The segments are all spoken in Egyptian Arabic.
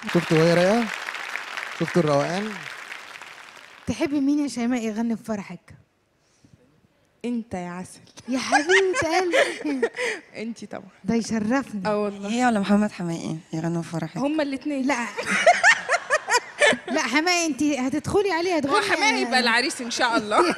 شفتوا وهي رايقه شفتوا الروقان تحبي مين يا شيماء يغني في فرحك انت يا عسل يا حبيبه قلبي انت طبعا ده يشرفني اه والله هي ولا محمد حماقي يغنوا في فرحك هما الاثنين لا لا حماية انت هتدخلي عليه هو هتغني حماقي يبقى العريس ان شاء الله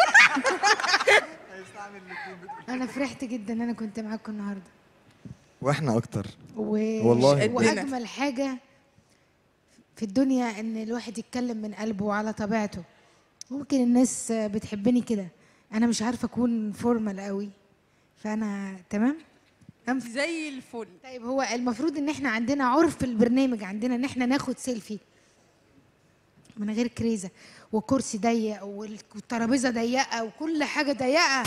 انا فرحت جدا ان انا كنت معاكم النهارده واحنا اكتر و... والله. واجمل حاجه في الدنيا ان الواحد يتكلم من قلبه وعلى طبيعته ممكن الناس بتحبني كده انا مش عارفه اكون فورمال قوي فانا تمام أم- زي الفل طيب هو المفروض ان احنا عندنا عرف البرنامج عندنا ان احنا ناخد سيلفي من غير كريزه وكرسي ضيق وال- والترابيزه ضيقه وكل حاجه ضيقه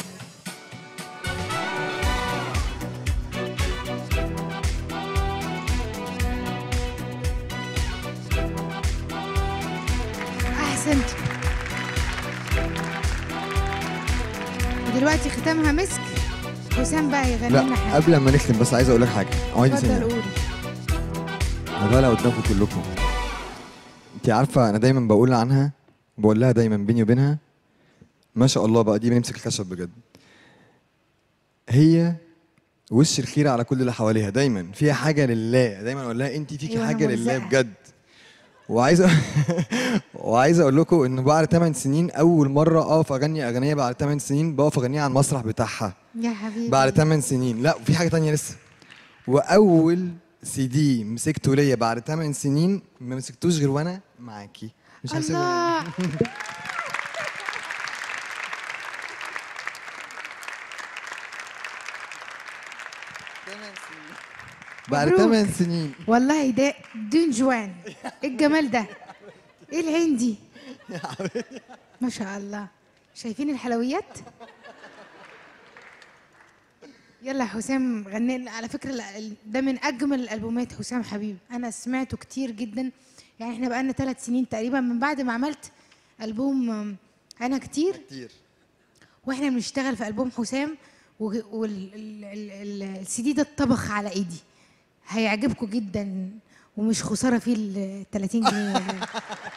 احسنت ودلوقتي ختامها مسك حسام بقى يغني لنا لا حاجه قبل ما نختم بس عايز اقول لك حاجه عادي اتفضل ثانيه قولي هبقى قدامكم كلكم انت عارفه انا دايما بقول عنها بقول لها دايما بيني وبينها ما شاء الله بقى دي بنمسك الخشب بجد هي وش الخير على كل اللي حواليها دايما فيها حاجه لله دايما اقول لها انت فيكي أيوة، أنا حاجه لله ملزقة. بجد وعايز أ- وعايز اقول لكم ان بعد 8 سنين اول مره اقف اغني اغنيه بعد 8 سنين بقف اغنيها على المسرح بتاعها يا حبيبي بعد 8 سنين لا في حاجه تانية لسه واول سي دي مسكته ليا بعد 8 سنين ما مسكتوش غير وانا معاكي مش هسيبه الله بعد مبروك. 8 سنين والله ده دون جوان ايه الجمال ده ايه الهندي ما شاء الله شايفين الحلويات يلا يا حسام غني لنا. على فكره ال- ال- ده من اجمل الالبومات حسام حبيب انا سمعته كتير جدا يعني احنا بقالنا ثلاث سنين تقريبا من بعد ما عملت البوم أم، انا كتير كتير واحنا بنشتغل في البوم حسام والسي دي ده اتطبخ على ايدي هيعجبكم جدا ومش خساره فيه ال 30 جنيه